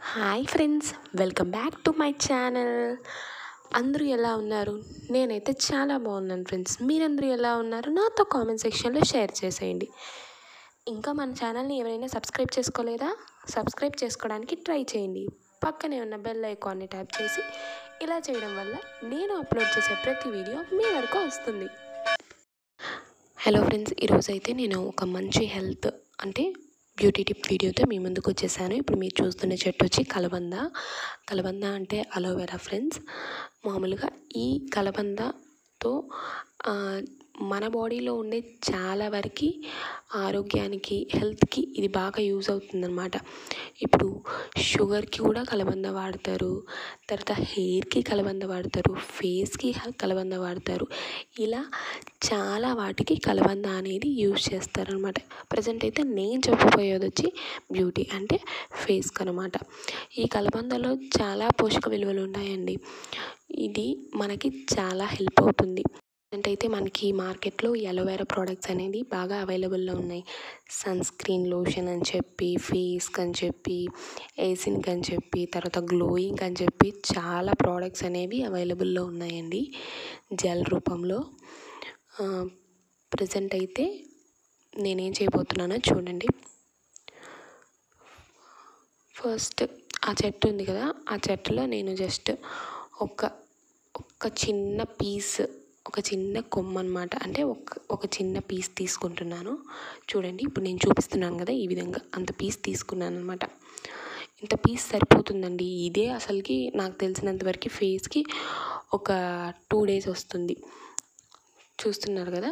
hi friends welcome back to my channel అందరూ ఎలా ఉన్నారు నేనైతే చాలా బాగున్నాను ఫ్రెండ్స్ మీరందరూ ఎలా ఉన్నారు నాతో కామెంట్ సెక్షన్లో షేర్ చేసేయండి ఇంకా మన ఛానల్ని ఎవరైనా సబ్స్క్రైబ్ చేసుకోలేదా సబ్స్క్రైబ్ చేసుకోవడానికి ట్రై చేయండి పక్కనే ఉన్న బెల్ ఐకాన్ని ట్యాప్ చేసి ఇలా చేయడం వల్ల నేను అప్లోడ్ చేసే ప్రతి వీడియో మీ వరకు వస్తుంది హలో ఫ్రెండ్స్ ఈరోజు అయితే నేను ఒక మంచి హెల్త్ అంటే బ్యూటీ టిప్ వీడియోతో మీ ముందుకు వచ్చేసాను ఇప్పుడు మీరు చూస్తున్న చెట్టు వచ్చి కలబంద కలబంద అంటే అలోవెరా ఫ్రెండ్స్ మామూలుగా ఈ కలబందతో ఆ, మన బాడీలో ఉండే చాలా వరకు ఆరోగ్యానికి హెల్త్కి ఇది బాగా యూజ్ అవుతుందన్నమాట ఇప్పుడు షుగర్కి కూడా కలబంద వాడతారు తర్వాత హెయిర్కి కలబంద వాడతారు ఫేస్కి కలబంద వాడతారు ఇలా చాలా వాటికి కలబంద అనేది యూజ్ చేస్తారనమాట ప్రజెంట్ అయితే నేను చెప్పబోయేది వచ్చి బ్యూటీ అంటే ఫేస్కి అనమాట ఈ కలబందలో చాలా పోషక విలువలు ఉన్నాయండి ఇది మనకి చాలా హెల్ప్ అవుతుంది అంటే అయితే మనకి మార్కెట్లో ఈ అలోవెరా ప్రోడక్ట్స్ అనేది బాగా అవైలబుల్లో ఉన్నాయి సన్ స్క్రీన్ లోషన్ అని చెప్పి ఫేస్కి అని చెప్పి ఏసిన్కి అని చెప్పి తర్వాత గ్లోయింగ్ అని చెప్పి చాలా ప్రోడక్ట్స్ అనేవి అవైలబుల్లో ఉన్నాయండి జెల్ రూపంలో ప్రజెంట్ అయితే నేనేం చేయబోతున్నానో చూడండి ఫస్ట్ ఆ చెట్టు ఉంది కదా ఆ చెట్టులో నేను జస్ట్ ఒక ఒక చిన్న పీస్ ఒక చిన్న కొమ్మ అనమాట అంటే ఒక ఒక చిన్న పీస్ తీసుకుంటున్నాను చూడండి ఇప్పుడు నేను చూపిస్తున్నాను కదా ఈ విధంగా అంత పీస్ తీసుకున్నాను అనమాట ఇంత పీస్ సరిపోతుందండి ఇదే అసలుకి నాకు తెలిసినంత వరకు ఫేస్కి ఒక టూ డేస్ వస్తుంది చూస్తున్నారు కదా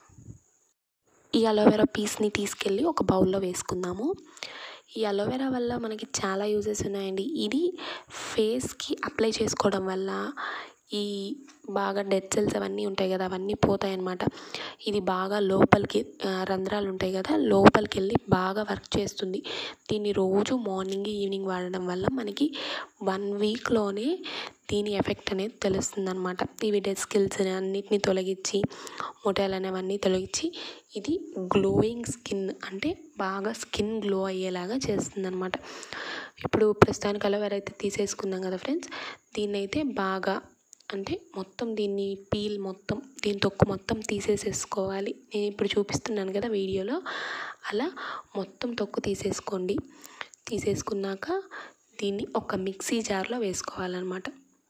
ఈ అలోవెరా పీస్ని తీసుకెళ్ళి ఒక బౌల్లో వేసుకుందాము ఈ అలోవెరా వల్ల మనకి చాలా యూజెస్ ఉన్నాయండి ఇది ఫేస్కి అప్లై చేసుకోవడం వల్ల ఈ బాగా డెడ్ సెల్స్ అవన్నీ ఉంటాయి కదా అవన్నీ పోతాయి అన్నమాట ఇది బాగా లోపలికి ఆ, రంధ్రాలు ఉంటాయి కదా లోపలికి వెళ్ళి బాగా వర్క్ చేస్తుంది దీన్ని రోజు మార్నింగ్ ఈవినింగ్ వాడడం వల్ల మనకి వన్ వీక్లోనే దీని ఎఫెక్ట్ అనేది తెలుస్తుంది అనమాట ఇవి డెడ్ స్కిల్స్ అన్నిటిని తొలగించి మొటాలు అనేవన్నీ తొలగించి ఇది గ్లోయింగ్ స్కిన్ అంటే బాగా స్కిన్ గ్లో అయ్యేలాగా చేస్తుంది అనమాట ఇప్పుడు ప్రస్తుతానికి అలోవెరా అయితే తీసేసుకున్నాం కదా ఫ్రెండ్స్ దీన్ని అయితే బాగా అంటే మొత్తం దీన్ని పీల్ మొత్తం దీని తొక్కు మొత్తం తీసేసేసుకోవాలి నేను ఇప్పుడు చూపిస్తున్నాను కదా వీడియోలో అలా మొత్తం తొక్కు తీసేసుకోండి తీసేసుకున్నాక దీన్ని ఒక మిక్సీ జార్లో వేసుకోవాలన్నమాట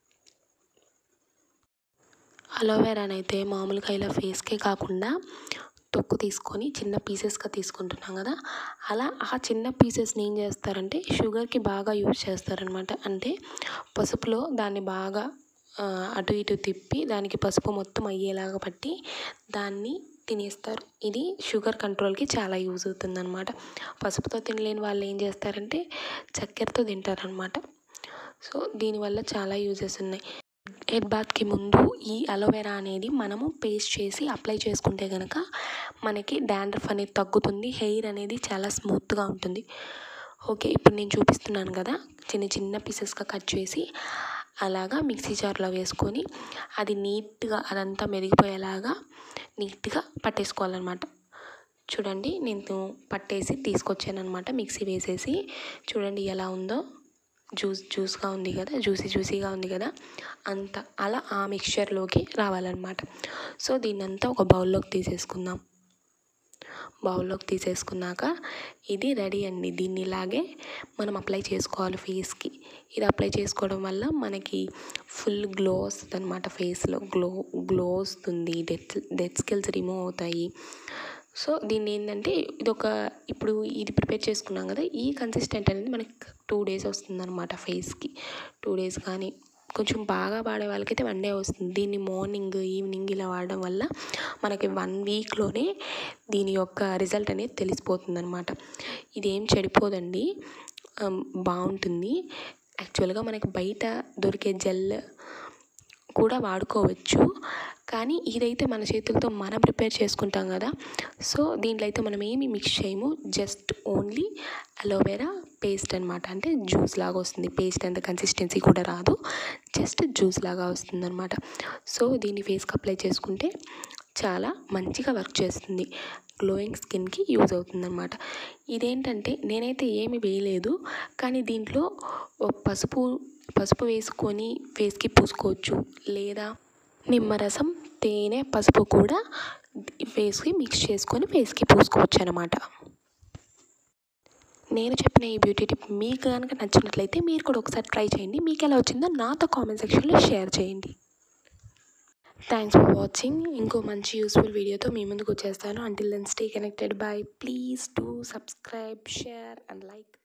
అలోవెరాని అయితే మామూలుగా ఇలా ఫేస్కే కాకుండా తొక్కు తీసుకొని చిన్న పీసెస్గా తీసుకుంటున్నాం కదా అలా ఆ చిన్న పీసెస్ని ఏం చేస్తారంటే షుగర్కి బాగా యూజ్ చేస్తారనమాట అంటే పసుపులో దాన్ని బాగా ఆ, అటు ఇటు తిప్పి దానికి పసుపు మొత్తం అయ్యేలాగా పట్టి దాన్ని తినేస్తారు ఇది షుగర్ కంట్రోల్కి చాలా యూజ్ అవుతుందన్నమాట పసుపుతో తినలేని వాళ్ళు ఏం చేస్తారంటే చక్కెరతో తింటారనమాట సో దీనివల్ల చాలా యూజెస్ ఉన్నాయి హెడ్ బాత్కి ముందు ఈ అలోవెరా అనేది మనము పేస్ట్ చేసి అప్లై చేసుకుంటే కనుక మనకి డాండ్రఫ్ అనేది తగ్గుతుంది హెయిర్ అనేది చాలా స్మూత్గా ఉంటుంది ఓకే ఇప్పుడు నేను చూపిస్తున్నాను కదా చిన్న చిన్న పీసెస్గా కట్ చేసి అలాగా మిక్సీ జార్లో వేసుకొని అది నీట్గా అదంతా మెదిగిపోయేలాగా నీట్గా పట్టేసుకోవాలన్నమాట చూడండి నేను పట్టేసి తీసుకొచ్చాను అనమాట మిక్సీ వేసేసి చూడండి ఎలా ఉందో జ్యూస్ జ్యూస్గా ఉంది కదా జ్యూసీ జ్యూసీగా ఉంది కదా అంత అలా ఆ మిక్చర్లోకి రావాలన్నమాట సో దీన్నంతా ఒక బౌల్లోకి తీసేసుకుందాం బౌల్లోకి తీసేసుకున్నాక ఇది రెడీ అండి దీన్ని ఇలాగే మనం అప్లై చేసుకోవాలి ఫేస్కి ఇది అప్లై చేసుకోవడం వల్ల మనకి ఫుల్ గ్లో వస్తుంది అనమాట ఫేస్లో గ్లో గ్లో వస్తుంది డెత్ డెత్ స్కిల్స్ రిమూవ్ అవుతాయి సో దీన్ని ఏంటంటే ఇది ఒక ఇప్పుడు ఇది ప్రిపేర్ చేసుకున్నాం కదా ఈ కన్సిస్టెంట్ అనేది మనకి టూ డేస్ వస్తుంది అనమాట ఫేస్కి టూ డేస్ కానీ కొంచెం బాగా వాడే వాళ్ళకైతే వన్ డే వస్తుంది దీన్ని మార్నింగ్ ఈవినింగ్ ఇలా వాడడం వల్ల మనకి వన్ వీక్లోనే దీని యొక్క రిజల్ట్ అనేది తెలిసిపోతుంది అనమాట ఇదేం చెడిపోదండి ఆమ్, బాగుంటుంది యాక్చువల్గా మనకి బయట దొరికే జెల్ కూడా వాడుకోవచ్చు కానీ ఇదైతే మన చేతులతో మనం ప్రిపేర్ చేసుకుంటాం కదా సో దీంట్లో అయితే మనం ఏమి మిక్స్ చేయము జస్ట్ ఓన్లీ అలోవెరా పేస్ట్ అనమాట అంటే జ్యూస్ లాగా వస్తుంది పేస్ట్ అంత కన్సిస్టెన్సీ కూడా రాదు జస్ట్ జ్యూస్ లాగా వస్తుంది అనమాట సో దీన్ని ఫేస్కి అప్లై చేసుకుంటే చాలా మంచిగా వర్క్ చేస్తుంది గ్లోయింగ్ స్కిన్కి యూజ్ అవుతుందన్నమాట ఇదేంటంటే నేనైతే ఏమి వేయలేదు కానీ దీంట్లో పసుపు పసుపు వేసుకొని ఫేస్కి పూసుకోవచ్చు లేదా నిమ్మరసం తేనె పసుపు కూడా ఫేస్కి మిక్స్ చేసుకొని ఫేస్కి పూసుకోవచ్చు అనమాట నేను చెప్పిన ఈ బ్యూటీ టిప్ మీకు కనుక నచ్చినట్లయితే మీరు కూడా ఒకసారి ట్రై చేయండి మీకు ఎలా వచ్చిందో నాతో కామెంట్ సెక్షన్లో షేర్ చేయండి థ్యాంక్స్ ఫర్ వాచింగ్ ఇంకో మంచి యూస్ఫుల్ వీడియోతో మీ ముందుకు వచ్చేస్తాను until then stay connected bye please do subscribe share and like